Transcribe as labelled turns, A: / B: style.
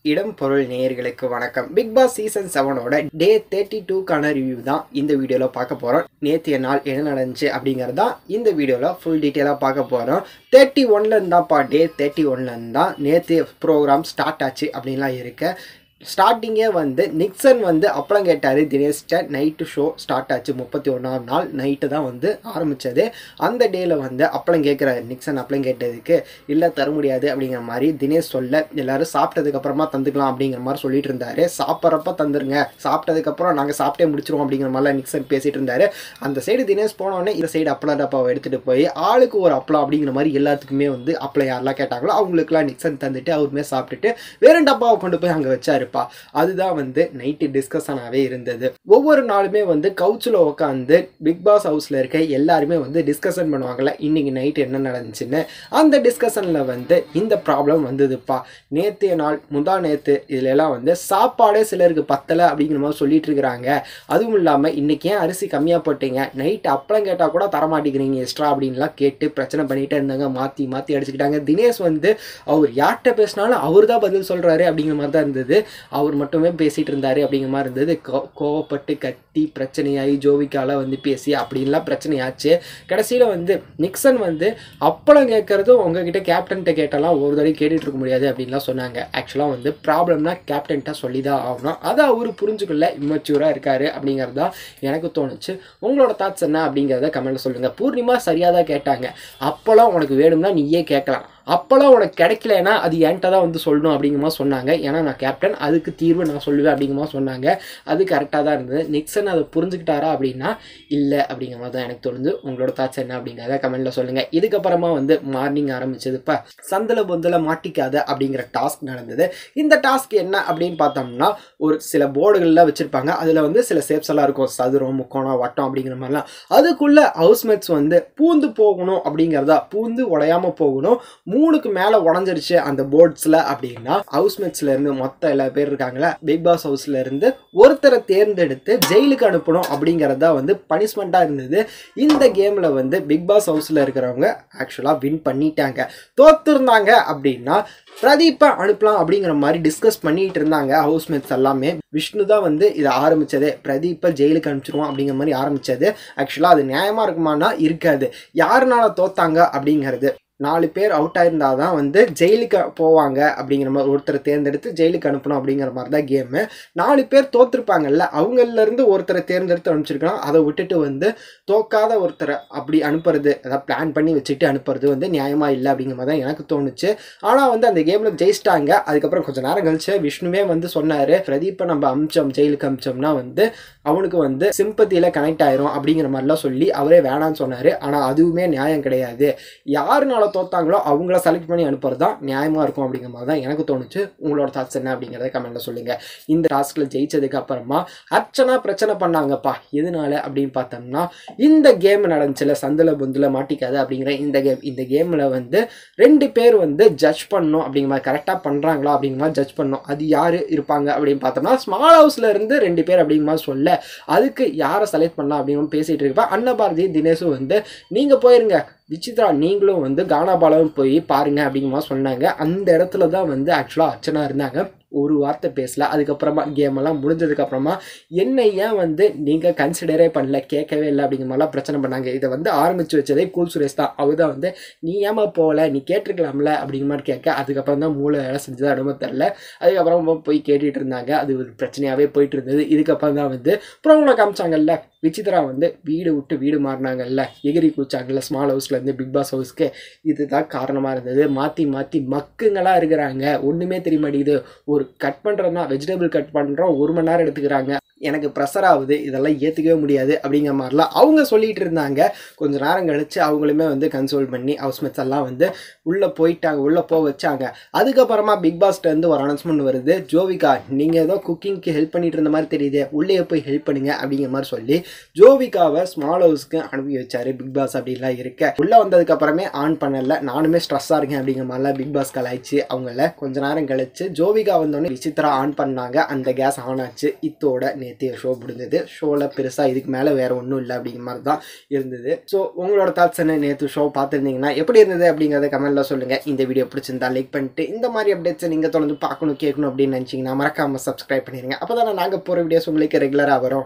A: இடம் பொருள் நேயர்களுக்கு வணக்கம் பிக் பாஸ் சீசன் செவனோட டே தேர்ட்டி டூக்கான ரிவ்யூ தான் இந்த வீடியோவில் பார்க்க போகிறோம் நேற்றைய நாள் என்ன நடந்துச்சு அப்படிங்கிறது தான் இந்த வீடியோவில் ஃபுல் டீட்டெயிலாக பார்க்க போகிறோம் தேர்ட்டி ஒன்லேருந்து தான்ப்பா டே தேர்ட்டி ஒன்லேருந்து தான் நேற்று ப்ரோக்ராம் ஸ்டார்ட் ஆச்சு அப்படின்லாம் இருக்கு ஸ்டார்டிங்கே வந்து நிக்சன் வந்து அப்பளம் கேட்டார் தினேஷ்ட நைட்டு ஷோ ஸ்டார்ட் ஆச்சு முப்பத்தி ஒன்றாம் நாள் நைட்டு தான் வந்து ஆரம்பித்தது அந்த டேயில் வந்து அப்பளம் கேட்குறாரு நிக்சன் அப்பளம் கேட்டதுக்கு இல்லை தர முடியாது அப்படிங்கிற மாதிரி தினேஷ் சொல்ல எல்லாரும் சாப்பிட்டதுக்கு அப்புறமா தந்துக்கலாம் அப்படிங்கிற மாதிரி சொல்லிட்டு இருந்தாரு சாப்பிட்றப்ப தந்துருங்க சாப்பிட்டதுக்கப்புறம் நாங்கள் சாப்பிட்டே முடிச்சிருவோம் அப்படிங்கிற மாதிரிலாம் நிக்சன் பேசிட்டு இருந்தாரு அந்த சைடு தினேஷ் போனோடனே இந்த சைடு அப்பளம் டப்பாவை எடுத்துகிட்டு போய் ஆளுக்கு ஒரு அப்பளம் அப்படிங்கிற மாதிரி எல்லாத்துக்குமே வந்து அப்பளம் யாரெல்லாம் கேட்டாங்களோ அவங்களுக்குலாம் நிக்சன் தந்துட்டு அவருமே சாப்பிட்டுட்டு வேற டப்பாவை கொண்டு போய் அங்கே வச்சாருப்பா அதுதான் வந்து நைட்டு டிஸ்கஷனாகவே இருந்தது ஒவ்வொரு நாளுமே வந்து கவுச்சில் உட்காந்து பிக் பாஸ் ஹவுஸில் இருக்க எல்லாருமே வந்து டிஸ்கஷன் பண்ணுவாங்கல்ல இன்னைக்கு நைட் என்ன நடந்துச்சுன்னு அந்த டிஸ்கஷனில் வந்து இந்த ப்ராப்ளம் வந்ததுப்பா நேற்றைய நாள் முந்தா நேற்று இதுல எல்லாம் வந்து சாப்பாடே சிலருக்கு பத்தலை அப்படிங்கிற மாதிரி சொல்லிட்டு இருக்கிறாங்க அதுவும் இல்லாமல் இன்னைக்கு ஏன் அரிசி கம்மியாக போட்டீங்க நைட் அப்பளம் கேட்டால் கூட தரமாட்டேங்கிறீங்க எக்ஸ்ட்ரா அப்படின்லாம் கேட்டு பிரச்சனை பண்ணிட்டே இருந்தாங்க மாற்றி மாற்றி அடிச்சுக்கிட்டாங்க தினேஷ் வந்து அவர் யார்கிட்ட பேசினாலும் அவர் தான் பதில் சொல்கிறாரு அப்படிங்கிற மாதிரி தான் இருந்தது அவர் மட்டுமே பேசிகிட்டு இருந்தார் அப்படிங்கிற மாதிரி இருந்தது கோ கோவப்பட்டு கத்தி பிரச்சனையாகி ஜோவிக்கால வந்து பேசி அப்படின்லாம் பிரச்சனையாச்சு கடைசியில் வந்து நிக்சன் வந்து அப்பளம் கேட்குறதும் உங்ககிட்ட கேப்டன்கிட்ட கேட்டாலாம் ஒரு தடவை கேட்டுட்டு இருக்க முடியாது அப்படின்லாம் சொன்னாங்க ஆக்சுவலாக வந்து ப்ராப்ளம்னா கேப்டன்கிட்ட சொல்லி தான் ஆகணும் அதை அவர் புரிஞ்சுக்கல இம்மச்சூராக இருக்காரு அப்படிங்கிறது தான் எனக்கு தோணுச்சு உங்களோட தாட்ஸ் என்ன அப்படிங்கிறத கமெண்ட்ல சொல்லுங்கள் பூர்ணிமா சரியாக தான் கேட்டாங்க அப்போலாம் உனக்கு வேணும்னா நீயே கேட்கலாம் அப்போல்லாம் உனக்கு கிடைக்கலனா அது என்கிட்ட தான் வந்து சொல்லணும் அப்படிங்கிற மாதிரி சொன்னாங்க ஏன்னா நான் கேப்டன் அதுக்கு தீர்வு நான் சொல்லுவேன் அப்படிங்கிற மாதிரி சொன்னாங்க அது கரெக்டாக தான் இருந்தது நிக்சன் அதை புரிஞ்சுக்கிட்டாரா அப்படின்னா இல்லை அப்படிங்கிற மாதிரி தான் எனக்கு தோணுது உங்களோட தாட்ஸ் என்ன அப்படிங்கிறத கமெண்ட்டில் சொல்லுங்கள் இதுக்கப்புறமா வந்து மார்னிங் ஆரம்பிச்சது இப்போ சந்தில் பொந்தில் மாட்டிக்காத அப்படிங்கிற டாஸ்க் நடந்தது இந்த டாஸ்க் என்ன அப்படின்னு பார்த்தோம்னா ஒரு சில போர்டுகள்லாம் வச்சுருப்பாங்க அதில் வந்து சில ஷேப்ஸ் எல்லாம் இருக்கும் சதுரம் முக்கோணம் வட்டம் அப்படிங்கிற மாதிரிலாம் அதுக்குள்ளே ஹவுஸ்மேட்ஸ் வந்து பூந்து போகணும் அப்படிங்கிறதா பூந்து உடையாம போகணும் மூணுக்கு மேலே உடஞ்சிருச்சு அந்த போர்ட்ஸில் அப்படின்னா ஹவுஸ்மேட்ஸ்ல இருந்து மொத்த எல்லா பேர் இருக்காங்களா பிக் பாஸ் ஹவுஸ்ல இருந்து ஒருத்தரை தேர்ந்தெடுத்து ஜெயிலுக்கு அனுப்பணும் அப்படிங்கிறதா வந்து பனிஷ்மெண்ட்டாக இருந்தது இந்த கேமில் வந்து பிக் பாஸ் ஹவுஸில் இருக்கிறவங்க ஆக்சுவலாக வின் பண்ணிட்டாங்க தோத்துருந்தாங்க அப்படின்னா பிரதீப்பை அனுப்பலாம் அப்படிங்கிற மாதிரி டிஸ்கஸ் பண்ணிட்டு இருந்தாங்க ஹவுஸ்மேட்ஸ் எல்லாமே விஷ்ணு தான் வந்து இதை ஆரம்பிச்சதே பிரதீப்பை ஜெயிலுக்கு அனுப்பிச்சிருவோம் அப்படிங்கிற மாதிரி ஆரம்பிச்சது ஆக்சுவலாக அது நியாயமாக இருக்குமானா இருக்காது யாருனால தோத்தாங்க அப்படிங்கிறது நாலு பேர் அவுட் ஆயிருந்தால் தான் வந்து ஜெயிலுக்கு போவாங்க அப்படிங்கிற மாதிரி ஒருத்தரை தேர்ந்தெடுத்து ஜெயிலுக்கு அனுப்பணும் அப்படிங்கிற மாதிரி தான் கேமு நாலு பேர் தோத்துருப்பாங்கல்ல அவங்களிருந்து ஒருத்தரை தேர்ந்தெடுத்து அனுப்பிச்சிருக்கலாம் அதை விட்டுட்டு வந்து தோக்காத ஒருத்தரை அப்படி அனுப்புறது அதாவது பிளான் பண்ணி வச்சுட்டு அனுப்புறது வந்து நியாயமாக இல்லை அப்படிங்கிற மாதிரி தான் எனக்கு தோணுச்சு ஆனால் வந்து அந்த கேமில் ஜெயிச்சிட்டாங்க அதுக்கப்புறம் கொஞ்சம் நேரம் கழிச்சு விஷ்ணுவே வந்து சொன்னார் பிரதீப்பை நம்ம அமிச்சோம் ஜெயிலுக்கு அமிச்சோம்னா வந்து அவனுக்கு வந்து சிம்பத்தியில் கனெக்ட் ஆயிரும் அப்படிங்கிற மாதிரிலாம் சொல்லி அவரே வேணான்னு சொன்னார் ஆனால் அதுவுமே நியாயம் கிடையாது யாருனால தோத்தாங்களோ அவங்கள செலக்ட் பண்ணி அனுப்புறது தான் நியாயமாக இருக்கும் அப்படிங்கிற மாதிரி தான் எனக்கு தோணுச்சு உங்களோட தாட்ஸ் என்ன அப்படிங்கிறத கமெண்ட்டில் சொல்லுங்கள் இந்த டாஸ்கில் ஜெயிச்சதுக்கு அப்புறமா அர்ச்சனா பிரச்சனை பண்ணாங்கப்பா எதனால அப்படின்னு பார்த்தோம்னா இந்த கேம் நடந்துச்சுல சந்தில் பொந்தில் மாட்டிக்காது அப்படிங்கிற இந்த கேம் இந்த கேமில் வந்து ரெண்டு பேர் வந்து ஜட்ஜ் பண்ணணும் அப்படிங்கிற மாதிரி கரெக்டாக பண்ணுறாங்களா அப்படிங்கிற மாதிரி ஜட்ஜ் பண்ணணும் அது யார் இருப்பாங்க அப்படின்னு பார்த்தோம்னா ஸ்மால் ஹவுஸில் இருந்து ரெண்டு பேர் அப்படிங்கிற மாதிரி சொல்ல அதுக்கு யாரை செலக்ட் பண்ணலாம் அப்படின்னு பேசிகிட்டு இருப்பா அன்னபாரதி தினேஷும் வந்து நீங்கள் போயிருங்க விசித்ரா நீங்களும் வந்து கானாபாலம் போய் பாருங்க அப்படிங்கிற மாதிரி சொன்னாங்க அந்த இடத்துல தான் வந்து ஆக்சுவலாக அர்ச்சனா இருந்தாங்க ஒரு வார்த்தை பேசல அதுக்கப்புறமா கேம் எல்லாம் முடிஞ்சதுக்கு அப்புறமா என்ன ஏன் வந்து நீங்கள் கன்சிடரே பண்ணல கேட்கவே இல்லை அப்படிங்கிற மாதிரிலாம் பிரச்சனை பண்ணாங்க இதை வந்து ஆரம்பித்து வச்சதே கூல் சுரேஷ் தான் அவர் தான் வந்து நீ ஏமா போகல நீ கேட்டிருக்கலாம்ல அப்படிங்கிற மாதிரி கேட்க அதுக்கப்புறம் தான் மூளை வேலை செஞ்சது அனும தெரில அதுக்கப்புறம் போய் கேட்டுட்டு இருந்தாங்க அது ஒரு பிரச்சனையாகவே போயிட்டு இருந்தது இதுக்கப்புறம் தான் வந்து ப்ரோவில் காமிச்சாங்கல்ல விசித்ரா வந்து வீடு விட்டு வீடு மாறினாங்கல்ல எகிரி குச்சாங்கல்ல ஸ்மால் ஹவுஸ்லேருந்து பிக் பாஸ் ஹவுஸ்க்கு இதுதான் காரணமாக இருந்தது மாற்றி மாற்றி மக்குங்களாக இருக்கிறாங்க ஒன்றுமே தெரிய மாட்டேங்குது ஒரு கட் பண்ணுறோம்னா வெஜிடபிள் கட் பண்ணுறோம் ஒரு மணி நேரம் எடுத்துக்கிறாங்க எனக்கு ப்ரெஷர் ஆகுது இதெல்லாம் ஏற்றுக்கவே முடியாது அப்படிங்கிற மாதிரிலாம் அவங்க சொல்லிட்டு இருந்தாங்க கொஞ்ச நேரம் கழிச்சு அவங்களுமே வந்து கன்சோல் பண்ணி ஹவுஸ்மேட்ஸ் எல்லாம் வந்து உள்ளே போயிட்டாங்க உள்ளே போக வச்சாங்க அதுக்கப்புறமா பிக் பாஸ்லேருந்து ஒரு அனௌன்ஸ்மெண்ட் வருது ஜோவிகா நீங்கள் ஏதோ குக்கிங்க்கு ஹெல்ப் பண்ணிட்டு இருந்த மாதிரி தெரியுது உள்ளே போய் ஹெல்ப் பண்ணுங்க அப்படிங்கிற மாதிரி சொல்லி ஜோவிகாவை ஸ்மால் ஹவுஸ்க்கு அனுப்பி வச்சாரு பிக் பாஸ் அப்படின்லாம் இருக்க உள்ளே வந்ததுக்கு அப்புறமே ஆன் பண்ணல நானுமே ஸ்ட்ரெஸ்ஸாக இருக்கேன் அப்படிங்கிற மாதிரிலாம் பிக் பாஸ் கலாய்ச்சி அவங்கள கொஞ்ச நேரம் கழிச்சு ஜோவிகா வந்தோடனே விசித்ரா ஆன் பண்ணாங்க அந்த கேஸ் ஆன் ஆச்சு இத்தோட நேற்று ஷோ முடிஞ்சது ஷோவில் பெருசாக இதுக்கு மேலே வேறு ஒன்றும் இல்லை அப்படிங்கிற மாதிரி தான் இருந்தது ஸோ உங்களோட தாட்ஸ் என்ன நேற்று ஷோ பார்த்துருந்தீங்கன்னா எப்படி இருந்தது அப்படிங்கிறத கமெண்ட்டில் சொல்லுங்கள் இந்த வீடியோ பிடிச்சிருந்தா லைக் பண்ணிட்டு இந்த மாதிரி அப்டேட்ஸை நீங்கள் தொடர்ந்து பார்க்கணும் கேட்கணும் அப்படின்னு நினச்சிங்கன்னா மறக்காமல் சப்ஸ்கிரைப் பண்ணிடுங்க அப்போ தானே நாங்கள் போகிற வீடியோஸ் உங்களுக்கு ரெகுலராக வரும்